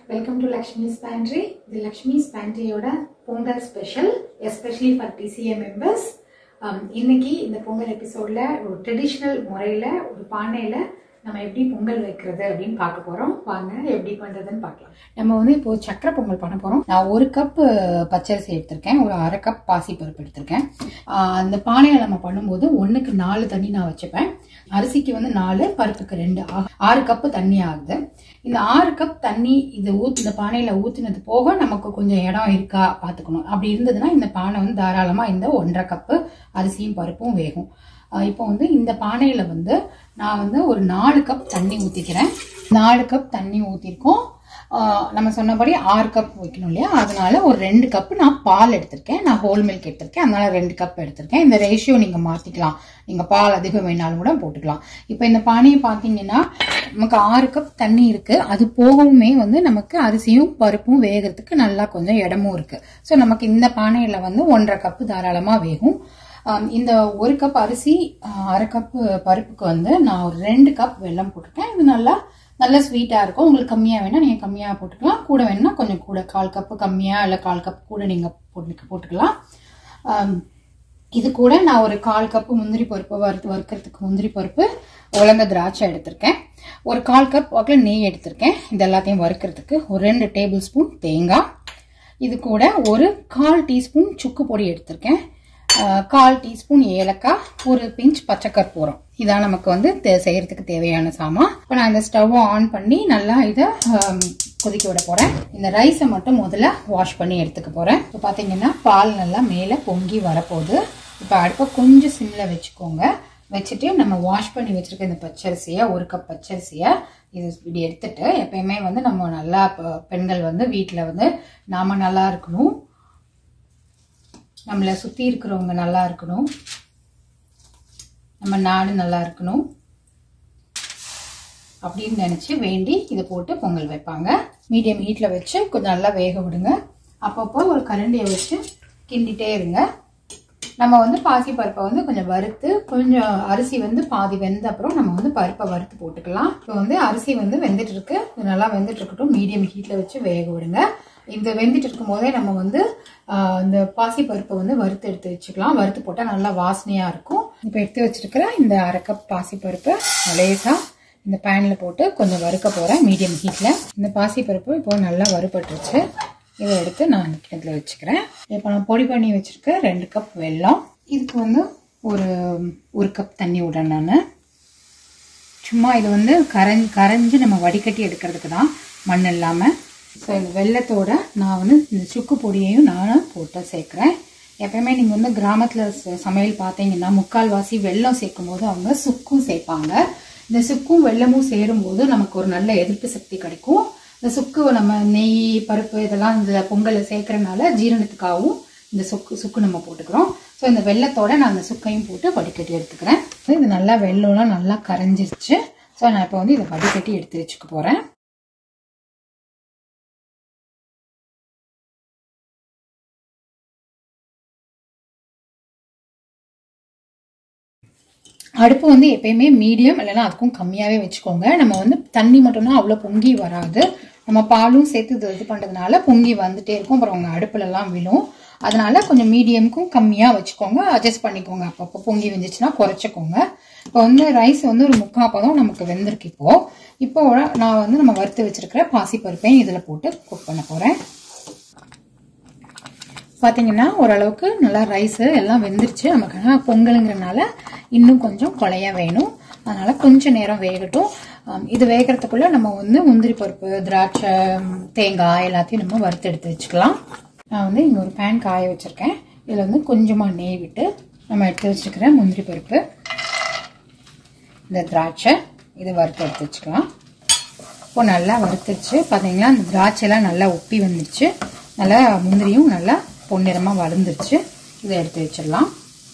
welcome to Lakshmi's pantry இது லக்ஷ்மிஸ் பேண்ட்ரியோட Pongal special especially for TCA members இன்னைக்கு இந்த பொங்கல் எபிசோட்ல ஒரு ட்ரெடிஷ்னல் முறையில் ஒரு பானையில் நம்ம எப்படி பொங்கல் வைக்கிறது அப்படின்னு பார்க்க போறோம் வாங்க எப்படி பண்றதுன்னு பார்க்கலாம் நம்ம வந்து இப்போ சக்கரை பொங்கல் பண்ண போறோம் நான் ஒரு கப் பச்சரிசி எடுத்திருக்கேன் ஒரு அரை கப் பாசிப்பருப்பு எடுத்திருக்கேன் ஆஹ் அந்த பானையை நம்ம பண்ணும்போது ஒண்ணுக்கு நாலு தண்ணி நான் வச்சுப்பேன் அரிசிக்கு வந்து நாலு பருப்புக்கு ரெண்டு ஆ- ஆறு கப்பு தண்ணி ஆகுது இந்த ஆறு கப் தண்ணி இது ஊத் இந்த பானையில ஊத்துனது போக நமக்கு கொஞ்சம் இடம் இருக்கா பார்த்துக்கணும் அப்படி இருந்ததுன்னா இந்த பானை வந்து தாராளமா இந்த ஒன்றரை கப்பு அரிசியும் பருப்பும் வேகும் ஆஹ் இப்போ வந்து இந்த பானையில வந்து நான் வந்து ஒரு நாலு கப் தண்ணி ஊத்திக்கிறேன் நாலு கப் தண்ணி ஊத்திருக்கோம் ஆஹ் நம்ம சொன்னபடி ஆறு கப் வைக்கணும் இல்லையா அதனால ஒரு ரெண்டு கப் நான் பால் எடுத்திருக்கேன் நான் ஹோல் மில்க் எடுத்திருக்கேன் அதனால ரெண்டு கப் எடுத்திருக்கேன் இந்த ரேஷியோ நீங்க மாத்திக்கலாம் நீங்க பால் அதிகம் வேணாலும் கூட போட்டுக்கலாம் இப்போ இந்த பானையை பார்த்தீங்கன்னா நமக்கு ஆறு கப் தண்ணி இருக்கு அது போகவுமே வந்து நமக்கு அரிசியும் பருப்பும் வேகிறதுக்கு நல்லா கொஞ்சம் இடமும் இருக்கு ஸோ நமக்கு இந்த பானையில வந்து ஒன்றரை கப்பு தாராளமா வேகும் ஆம், இந்த ஒரு கப் அரிசி ஆ, அரை கப் பருப்புக்கு வந்து நான் ஒரு ரெண்டு கப் வெல்லம் போட்டிருக்கேன் இது நல்லா நல்ல ஸ்வீட்டா இருக்கும் உங்களுக்கு கம்மியா வேணா நீங்க கம்மியா போட்டுக்கலாம் கூட வேணா கொஞ்சம் கூட கால் கப்பு கம்மியா இல்ல கால் கப் கூட நீங்க போட்டு போட்டுக்கலாம் ஆம், இது கூட நான் ஒரு கால் கப்பு முந்திரி பருப்பு வறுத்து வறுக்கிறதுக்கு முந்திரி பருப்பு உலர்ந்த திராட்சை எடுத்திருக்கேன் ஒரு கால் கப் வாக்கில் நெய் எடுத்திருக்கேன் இது எல்லாத்தையும் வறுக்கிறதுக்கு ஒரு ரெண்டு டேபிள் ஸ்பூன் தேங்காய் இது கூட ஒரு கால் டீஸ்பூன் சுக்கு பொடி எடுத்திருக்கேன் ஆஹ் கால் டீஸ்பூன் ஏலக்காய் ஒரு பிஞ்ச் பச்சை கற்பூரம் இதான் நமக்கு வந்து தே- செய்யறதுக்கு தேவையான சாமான் இப்போ நான் இந்த ஸ்டவ்வை ஆன் பண்ணி நல்லா இதை ஆம், கொதிக்க விட போறேன் இந்த ரைஸை மட்டும் முதல்ல வாஷ் பண்ணி எடுத்துக்க போறேன் இப்போ பாத்தீங்கன்னா பால் நல்லா மேலே பொங்கி வரப்போகுது இப்போ அடுப்பை கொஞ்சம் சிம்ல வச்சுக்கோங்க வச்சுட்டு நம்ம வாஷ் பண்ணி வச்சிருக்க இந்த பச்சரிசியை ஒரு கப் பச்சரிசியை இது இப்படி எடுத்துட்டு எப்பயுமே வந்து நம்ம நல்லா ப- பெண்கள் வந்து வீட்டில் வந்து நாம நல்லா இருக்கணும் நம்மளை சுற்றி இருக்கிறவங்க நல்லா இருக்கணும் நம்ம நாடு நல்லா இருக்கணும் அப்படின்னு நினச்சி வேண்டி இதை போட்டு பொங்கல் வைப்பாங்க மீடியம் ஹீட்டில் வச்சு கொஞ்சம் நல்லா வேக விடுங்க அப்பப்போ ஒரு கரண்டியை வச்சு கிண்டிட்டே இருங்க நம்ம வந்து பாசி பருப்பை வந்து கொஞ்சம் வறுத்து கொஞ்சம் அரிசி வந்து பாதி வெந்த அப்புறம் நம்ம வந்து பருப்பை வறுத்து போட்டுக்கலாம் இப்போ வந்து அரிசி வந்து வெந்துட்டு இருக்கு இது நல்லா வெந்துட்டு இருக்கட்டும் மீடியம் ஹீட்ல வச்சு வேக விடுங்க இந்த வெந்துட்டு இருக்கும் போதே நம்ம வந்து ஆஹ், இந்த பாசி பருப்பை வந்து வறுத்து எடுத்து வச்சுக்கலாம் வறுத்து போட்டால் நல்லா வாசனையா இருக்கும் இப்போ எடுத்து வச்சிருக்கிற இந்த அரை கப் பாசி பருப்பு லேசா இந்த பேனில் போட்டு கொஞ்சம் வறுக்க போகிறேன் மீடியம் ஹீட்டில் இந்த பாசி பருப்பு இப்போ நல்லா வறுபட்டுருச்சு இதை எடுத்து நான் கிணத்துல வச்சுக்கிறேன் இப்போ நான் பொடி பண்ணி வச்சிருக்க ரெண்டு கப் வெல்லம் இதுக்கு வந்து ஒரு ஒரு கப் தண்ணி விடுறேன் நான் சும்மா இது வந்து கரைஞ்சி கரைஞ்சி நம்ம வடிகட்டி எடுக்கிறதுக்கு தான் மண் இல்லாமல் ஸோ இந்த வெள்ளத்தோட நான் வந்து இந்த சுக்கு பொடியையும் நான் போட்டு சேர்க்குறேன் எப்பயுமே நீங்கள் வந்து கிராமத்தில் சமையல் பார்த்தீங்கன்னா முக்கால்வாசி வெல்லம் சேர்க்கும் போது அவங்க சுக்கும் சேர்ப்பாங்க இந்த சுக்கும் வெல்லமும் சேரும்போது நமக்கு ஒரு நல்ல எதிர்ப்பு சக்தி கிடைக்கும் இந்த சுக்கு நம்ம நெய் பருப்பு இதெல்லாம் இந்த பொங்கலில் சேர்க்கறனால ஜீரணத்துக்காகவும் இந்த சுக்கு சுக்கு நம்ம போட்டுக்கிறோம் ஸோ இந்த வெள்ளத்தோட நான் அந்த சுக்கையும் போட்டு வடிகட்டி எடுத்துக்கிறேன் இது நல்லா வெள்ளம்லாம் நல்லா கரைஞ்சிருச்சு ஸோ நான் இப்போ வந்து இதை வடிகட்டி எடுத்து வச்சுக்க போகிறேன் அடுப்பு வந்து எப்பயுமே மீடியம் இல்லைன்னா அதுக்கும் கம்மியாகவே வச்சுக்கோங்க நம்ம வந்து தண்ணி மட்டும்தான் அவ்வளோ பொங்கி வராது நம்ம பாலும் சேர்த்து இது இது பண்ணுறதுனால பொங்கி வந்துட்டே இருக்கும் அப்புறம் உங்கள் அடுப்புலலாம் விழும் அதனால கொஞ்சம் மீடியமுக்கும் கம்மியாக வச்சுக்கோங்க அட்ஜஸ்ட் பண்ணிக்கோங்க அப்பப்போ பொங்கி வந்துச்சுன்னா குறைச்சிக்கோங்க இப்போ வந்து ரைஸ் வந்து ஒரு முக்கால் பதம் நமக்கு வெந்திருக்கு இப்போ இப்போ நான் வந்து நம்ம வறுத்து வச்சிருக்கிற பாசி பருப்பையும் இதில் போட்டு குக் பண்ண போகிறேன் பார்த்தீங்கன்னா ஓரளவுக்கு நல்லா ரைஸு எல்லாம் வெந்துருச்சு நமக்கு ஆனால் பொங்கலுங்கிறனால இன்னும் கொஞ்சம் குழைய வேணும் அதனால கொஞ்சம் நேரம் வேகட்டும் ஆம், இது வேகிறதுக்குள்ள நம்ம வந்து முந்திரி பருப்பு திராட்சை ம், தேங்காய் எல்லாத்தையும் நம்ம வறுத்து எடுத்து வச்சுக்கலாம் நான் வந்து இங்கே ஒரு பேன் காய வச்சிருக்கேன் இதில் வந்து கொஞ்சமாக நெய் விட்டு நம்ம எடுத்து வச்சுருக்கிற முந்திரி பருப்பு இந்த திராட்சை இதை வறுத்து எடுத்து வச்சுக்கலாம் இப்போ நல்லா வறுத்துருச்சு பார்த்தீங்களா அந்த திராட்சைலாம் நல்லா உப்பி வந்துருச்சு நல்லா முந்திரியும் நல்லா பொன்னிறமாக வளர்ந்துருச்சு இதை எடுத்து வச்சிடலாம்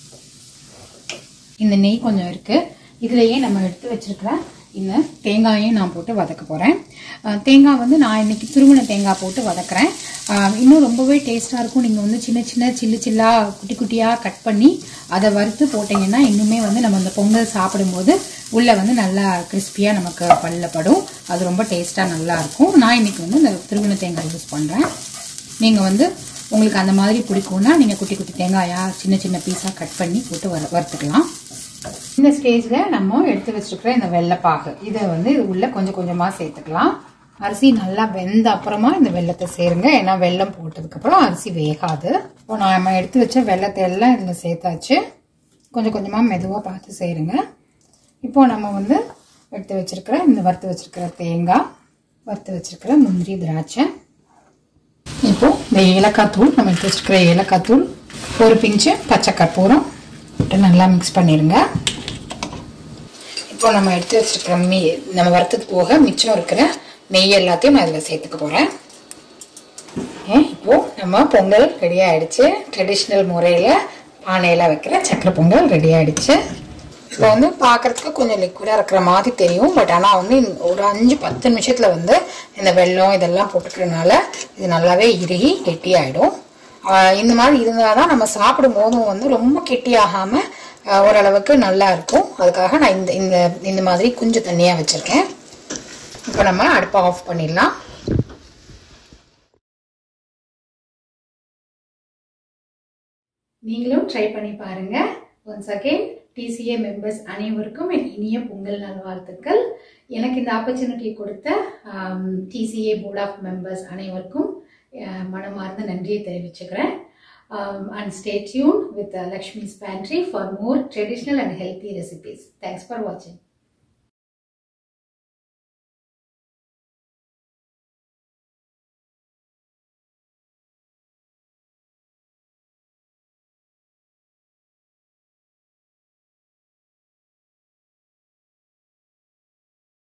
இந்த நெய் கொஞ்சம் இருக்கு இதுலயே நம்ம எடுத்து வச்சிருக்கிற இந்த தேங்காயையும் நான் போட்டு வதக்க போறேன் அஹ் தேங்காய் வந்து நான் இன்னைக்கு துருவன தேங்காய் போட்டு வதக்குறேன் அஹ் இன்னும் ரொம்பவே டேஸ்டா இருக்கும் நீங்க வந்து சின்ன சின்ன சில்லு சில்லா குட்டி குட்டியா கட் பண்ணி அதை வறுத்து போட்டீங்கன்னா இன்னுமே வந்து நம்ம அந்த பொங்கல் சாப்பிடும்போது உள்ளே வந்து நல்லா கிறிஸ்பியாக நமக்கு பல்ல படும் அது ரொம்ப டேஸ்ட்டாக நல்லா இருக்கும் நான் இன்னைக்கு வந்து இந்த திருவின தேங்காய் யூஸ் பண்ணுறேன் நீங்கள் வந்து உங்களுக்கு அந்த மாதிரி பிடிக்கும்னா நீங்கள் குட்டி குட்டி தேங்காயா சின்ன சின்ன பீஸாக கட் பண்ணி போட்டு வர வறுத்துக்கலாம் இந்த ஸ்டேஜில் நம்ம எடுத்து வச்சுருக்கிற இந்த வெள்ளைப்பாகு இதை வந்து இது உள்ள கொஞ்சம் கொஞ்சமாக சேர்த்துக்கலாம் அரிசி நல்லா வெந்த அப்புறமா இந்த வெள்ளத்தை சேருங்க ஏன்னா வெள்ளம் போட்டதுக்கப்புறம் அரிசி வேகாது இப்போ நம்ம எடுத்து வச்ச வெள்ளத்தை எல்லாம் இதில் சேர்த்தாச்சு கொஞ்சம் கொஞ்சமாக மெதுவாக பார்த்து சேருங்க இப்போ நம்ம வந்து எடுத்து வச்சிருக்கிற இந்த வறுத்து வச்சிருக்கிற தேங்காய் வறுத்து வச்சிருக்கிற முந்திரி திராட்சை இப்போ இந்த ஏலக்காய் தூள் நம்ம எடுத்து வச்சிருக்கிற ஏலக்காய் தூள் ஒரு பிஞ்சு பச்சை கற்பூரம் போட்டு நல்லா மிக்ஸ் பண்ணிடுங்க இப்போ நம்ம எடுத்து வச்சிருக்கிற மீ நம்ம வறுத்தது போக மிச்சம் இருக்கிற நெய் எல்லாத்தையும் நான் இதில் சேர்த்துக்க போகிறேன் இப்போ நம்ம பொங்கல் ரெடி ஆயிடுச்சு ட்ரெடிஷ்னல் முறையில் பானையில் வைக்கிற சக்கரை பொங்கல் ரெடி ஆயிடுச்சு இப்போ வந்து பார்க்கறதுக்கு கொஞ்சம் லிக்விடாக இருக்கிற மாதிரி தெரியும் பட் ஆனால் வந்து ஒரு அஞ்சு பத்து நிமிஷத்தில் வந்து இந்த வெல்லம் இதெல்லாம் போட்டுக்கிறதுனால இது நல்லாவே இறுகி கெட்டியாயிடும் இந்த மாதிரி இருந்தால் தான் நம்ம சாப்பிடும் போதும் வந்து ரொம்ப கெட்டியாகாமல் ஓரளவுக்கு நல்லா இருக்கும் அதுக்காக நான் இந்த இந்த இந்த மாதிரி கொஞ்சம் தண்ணியாக வச்சுருக்கேன் இப்போ நம்ம அடுப்பை ஆஃப் பண்ணிடலாம் நீங்களும் ட்ரை பண்ணி பாருங்க ஒன்ஸ் அகெயின் டிசிஏ மெம்பர்ஸ் அனைவருக்கும் என் இனிய பொங்கல் நல்வாழ்த்துக்கள் எனக்கு இந்த ஆப்பர்ச்சுனிட்டி கொடுத்த டிசிஏ போர்ட் ஆஃப் மெம்பர்ஸ் அனைவருக்கும் மனமார்ந்த நன்றியை தெரிவிச்சுக்கிறேன் and stay tuned with Lakshmi's pantry for more traditional and healthy recipes thanks for வாட்சிங்